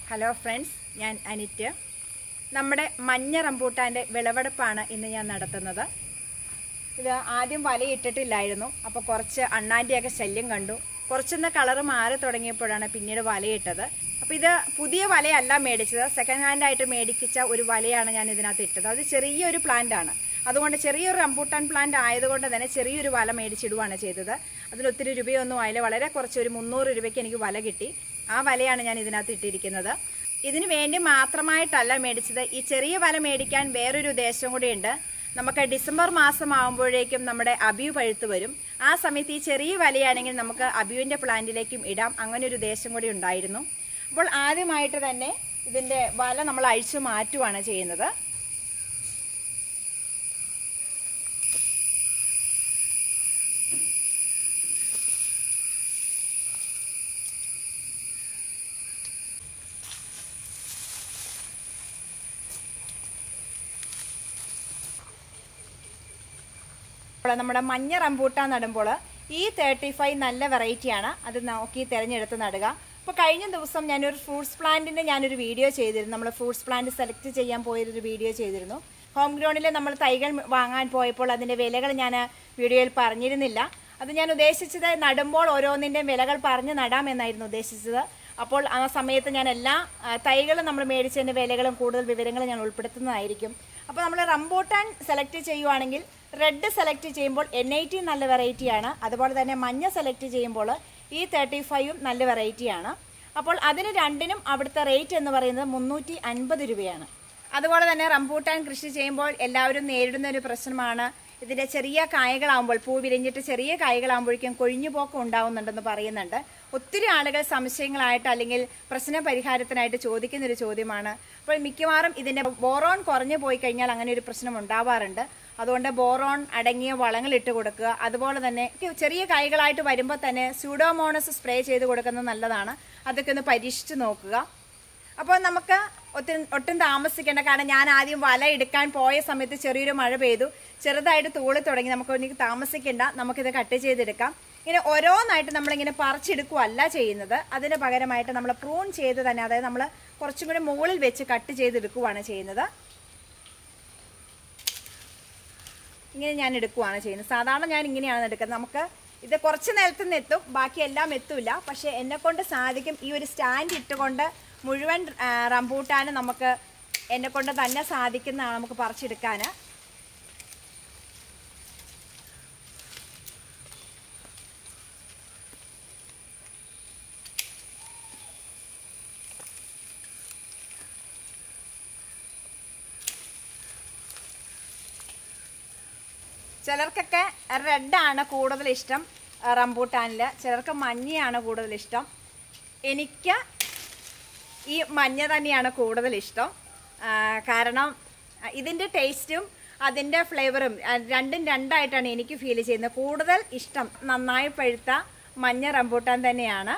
hello friends ഞാൻ അനിറ്റ് നമ്മുടെ മഞ്ഞ റംബൂട്ടാൻ്റെ വിളവെടുപ്പാണ് ഇന്ന് ഞാൻ നടത്തുന്നത് ഇത് ആദ്യം വലയിട്ടിട്ടില്ലായിരുന്നു അപ്പോൾ കുറച്ച് അണ്ണാൻ്റെയൊക്കെ ശല്യം കണ്ടു കുറച്ചൊന്ന് കളറ് മാറി തുടങ്ങിയപ്പോഴാണ് പിന്നീട് വലയിട്ടത് അപ്പോൾ ഇത് പുതിയ വലയല്ല മേടിച്ചത് സെക്കൻഡ് ഹാൻഡ് ആയിട്ട് മേടിച്ച ഒരു വലയാണ് ഞാൻ ഇതിനകത്ത് ഇട്ടത് അത് ചെറിയൊരു പ്ലാന്റ് ആണ് അതുകൊണ്ട് ചെറിയൊരു റംബൂട്ടാൻ പ്ലാന്റ് ആയതുകൊണ്ട് തന്നെ ചെറിയൊരു വല മേടിച്ചിടുകയാണ് ചെയ്തത് അതിന് ഒത്തിരി രൂപയൊന്നും ആയില്ല വളരെ കുറച്ച് ഒരു മുന്നൂറ് രൂപയ്ക്ക് എനിക്ക് വല കിട്ടി ആ വലയാണ് ഞാൻ ഇതിനകത്ത് ഇട്ടിരിക്കുന്നത് ഇതിന് വേണ്ടി മാത്രമായിട്ടല്ല മേടിച്ചത് ഈ ചെറിയ വല മേടിക്കാൻ വേറൊരു ഉദ്ദേശം കൂടിയുണ്ട് നമുക്ക് ഡിസംബർ മാസം ആകുമ്പോഴേക്കും നമ്മുടെ അബിയു പഴുത്ത് വരും ആ സമയത്ത് ഈ ചെറിയ വലയാണെങ്കിൽ നമുക്ക് അബിയുവിന്റെ പ്ലാന്റിലേക്കും ഇടാം അങ്ങനെ ഒരു ഉദ്ദേശം കൂടി ഉണ്ടായിരുന്നു അപ്പോൾ ആദ്യമായിട്ട് തന്നെ ഇതിന്റെ വല നമ്മൾ അഴിച്ചു മാറ്റുവാണ് ചെയ്യുന്നത് അപ്പോൾ നമ്മുടെ മഞ്ഞ റംബൂട്ടാൻ നടുമ്പോൾ ഈ തേർട്ടി ഫൈവ് നല്ല വെറൈറ്റിയാണ് അത് നോക്കി തിരഞ്ഞെടുത്ത് നടുക അപ്പോൾ കഴിഞ്ഞ ദിവസം ഞാനൊരു ഫ്രൂട്ട്സ് പ്ലാന്റിൻ്റെ ഞാനൊരു വീഡിയോ ചെയ്തിരുന്നു നമ്മൾ ഫ്രൂട്ട്സ് പ്ലാന്റ് സെലക്ട് ചെയ്യാൻ പോയൊരു വീഡിയോ ചെയ്തിരുന്നു ഹോം ഗ്രൗണ്ടിൽ നമ്മൾ തൈകൾ വാങ്ങാൻ പോയപ്പോൾ അതിൻ്റെ വിലകൾ ഞാൻ വീഡിയോയിൽ പറഞ്ഞിരുന്നില്ല അത് ഞാൻ ഉദ്ദേശിച്ചത് നടുമ്പോൾ ഓരോന്നിൻ്റെ വിലകൾ പറഞ്ഞ് നടാമെന്നായിരുന്നു ഉദ്ദേശിച്ചത് അപ്പോൾ ആ സമയത്ത് ഞാൻ എല്ലാ ആ, തൈകളും നമ്മൾ മേടിച്ചതിൻ്റെ വിലകളും കൂടുതൽ വിവരങ്ങളും ഞാൻ ഉൾപ്പെടുത്തുന്നതായിരിക്കും അപ്പോൾ നമ്മൾ റംബൂട്ടാൻ സെലക്ട് ചെയ്യുവാണെങ്കിൽ റെഡ് സെലക്ട് ചെയ്യുമ്പോൾ എൻ ഐ ടി നല്ല വെറൈറ്റിയാണ് അതുപോലെ തന്നെ മഞ്ഞ സെലക്ട് ചെയ്യുമ്പോൾ ഈ തേർട്ടി ഫൈവും നല്ല വെറൈറ്റിയാണ് അപ്പോൾ അതിന് രണ്ടിനും അവിടുത്തെ റേറ്റ് എന്ന് പറയുന്നത് മുന്നൂറ്റി അൻപത് രൂപയാണ് അതുപോലെ തന്നെ റംബൂട്ടാൻ കൃഷി ചെയ്യുമ്പോൾ എല്ലാവരും നേരിടുന്ന ഒരു പ്രശ്നമാണ് ഇതിന്റെ ചെറിയ കായകളാകുമ്പോൾ പൂ വിരിഞ്ഞിട്ട് ചെറിയ കായകളാകുമ്പോഴേക്കും കൊഴിഞ്ഞുപോക്കം ഉണ്ടാവുന്നുണ്ടെന്ന് പറയുന്നുണ്ട് ഒത്തിരി ആളുകൾ സംശയങ്ങളായിട്ട് അല്ലെങ്കിൽ പ്രശ്ന പരിഹാരത്തിനായിട്ട് ചോദിക്കുന്ന ഒരു ചോദ്യമാണ് അപ്പോൾ മിക്കവാറും ഇതിന്റെ ബോറോൺ കുറഞ്ഞു പോയി കഴിഞ്ഞാൽ അങ്ങനെ ഒരു പ്രശ്നം ഉണ്ടാവാറുണ്ട് അതുകൊണ്ട് ബോറോൺ അടങ്ങിയ വളങ്ങൾ ഇട്ട് കൊടുക്കുക അതുപോലെ തന്നെ ചെറിയ കായ്കളായിട്ട് വരുമ്പോൾ തന്നെ സ്യൂഡോമോണസ് സ്പ്രേ ചെയ്ത് കൊടുക്കുന്നത് നല്ലതാണ് അതൊക്കെ ഒന്ന് പരീക്ഷിച്ച് നോക്കുക അപ്പോൾ നമുക്ക് ഒത്തിരി ഒട്ടും താമസിക്കേണ്ട കാരണം ഞാൻ ആദ്യം വല എടുക്കാൻ പോയ സമയത്ത് ചെറിയൊരു മഴ പെയ്തു ചെറുതായിട്ട് തൂളി തുടങ്ങി നമുക്ക് എനിക്ക് താമസിക്കേണ്ട നമുക്കിത് കട്ട് ചെയ്തെടുക്കാം ഇങ്ങനെ ഓരോന്നായിട്ട് നമ്മളിങ്ങനെ പറിച്ചെടുക്കുകയല്ല ചെയ്യുന്നത് അതിന് പകരമായിട്ട് നമ്മൾ പ്രൂൺ ചെയ്ത് തന്നെ അതായത് നമ്മൾ കുറച്ചും കൂടി മുകളിൽ വെച്ച് കട്ട് ചെയ്തെടുക്കുകയാണ് ചെയ്യുന്നത് ഇങ്ങനെ ഞാൻ എടുക്കുവാണ് ചെയ്യുന്നത് സാധാരണ ഞാൻ ഇങ്ങനെയാണ് എടുക്കുന്നത് നമുക്ക് ഇത് കുറച്ച് നിലത്ത് നിന്ന് എത്തും ബാക്കി എല്ലാം എത്തൂല പക്ഷെ എന്നെ കൊണ്ട് സാധിക്കും ഈ ഒരു സ്റ്റാൻഡ് ഇട്ടുകൊണ്ട് മുഴുവൻ ആ, റംബൂട്ടാന് നമുക്ക് എന്നെ കൊണ്ട് തന്നെ സാധിക്കുന്നതാണ് നമുക്ക് പറിച്ചെടുക്കാൻ ചിലർക്കൊക്കെ റെഡാണ് കൂടുതൽ ഇഷ്ടം റംബൂട്ടാനിൽ ചിലർക്ക് മഞ്ഞയാണ് കൂടുതൽ ഇഷ്ടം എനിക്ക് ഈ മഞ്ഞ തന്നെയാണ് കൂടുതൽ ഇഷ്ടം ആ, കാരണം ഇതിൻ്റെ ടേസ്റ്റും അതിൻ്റെ ഫ്ലേവറും ആ, രണ്ടും രണ്ടായിട്ടാണ് എനിക്ക് ഫീൽ ചെയ്യുന്നത് കൂടുതൽ ഇഷ്ടം നന്നായി പഴുത്ത മഞ്ഞ റംബൂട്ടാൻ തന്നെയാണ്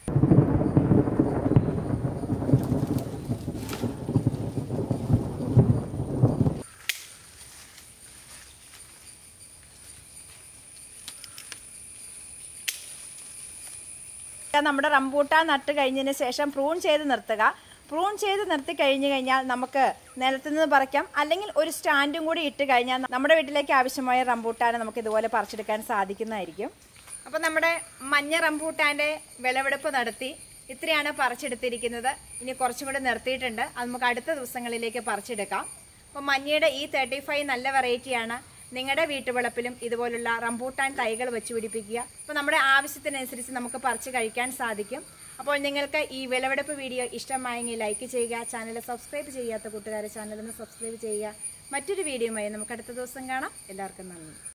നമ്മുടെ റംബൂട്ടാൻ നട്ട് കഴിഞ്ഞതിന് ശേഷം പ്രൂൺ ചെയ്ത് നിർത്തുക പ്രൂൺ ചെയ്ത് നിർത്തി കഴിഞ്ഞു കഴിഞ്ഞാൽ നമുക്ക് നിലത്തു നിന്ന് പറിക്കാം അല്ലെങ്കിൽ ഒരു സ്റ്റാൻഡും കൂടി ഇട്ട് കഴിഞ്ഞാൽ നമ്മുടെ വീട്ടിലേക്ക് ആവശ്യമായ റംബൂട്ടാനെ നമുക്ക് ഇതുപോലെ പറിച്ചെടുക്കാൻ സാധിക്കുന്നതായിരിക്കും അപ്പോൾ നമ്മുടെ മഞ്ഞ റംബൂട്ടാൻ്റെ വിളവെടുപ്പ് നടത്തി ഇത്രയാണ് പറിച്ചെടുത്തിരിക്കുന്നത് ഇനി കുറച്ചും കൂടി നിർത്തിയിട്ടുണ്ട് അത് നമുക്ക് അടുത്ത ദിവസങ്ങളിലേക്ക് പറിച്ചെടുക്കാം അപ്പോൾ മഞ്ഞയുടെ ഈ തേർട്ടി ഫൈവ് നല്ല വെറൈറ്റിയാണ് നിങ്ങളുടെ വീട്ടുവളപ്പിലും ഇതുപോലുള്ള റംബൂട്ടാൻ തൈകൾ വെച്ച് പിടിപ്പിക്കുക അപ്പോൾ നമ്മുടെ ആവശ്യത്തിനനുസരിച്ച് നമുക്ക് പറിച്ച് കഴിക്കാൻ സാധിക്കും അപ്പോൾ നിങ്ങൾക്ക് ഈ വിളവെടുപ്പ് വീഡിയോ ഇഷ്ടമായെങ്കിൽ ലൈക്ക് ചെയ്യുക ചാനൽ സബ്സ്ക്രൈബ് ചെയ്യാത്ത കൂട്ടുകാരെ ചാനൽ ഒന്ന് സബ്സ്ക്രൈബ് ചെയ്യുക മറ്റൊരു വീഡിയോയുമായി നമുക്ക് അടുത്ത ദിവസം കാണാം എല്ലാവർക്കും നന്ദി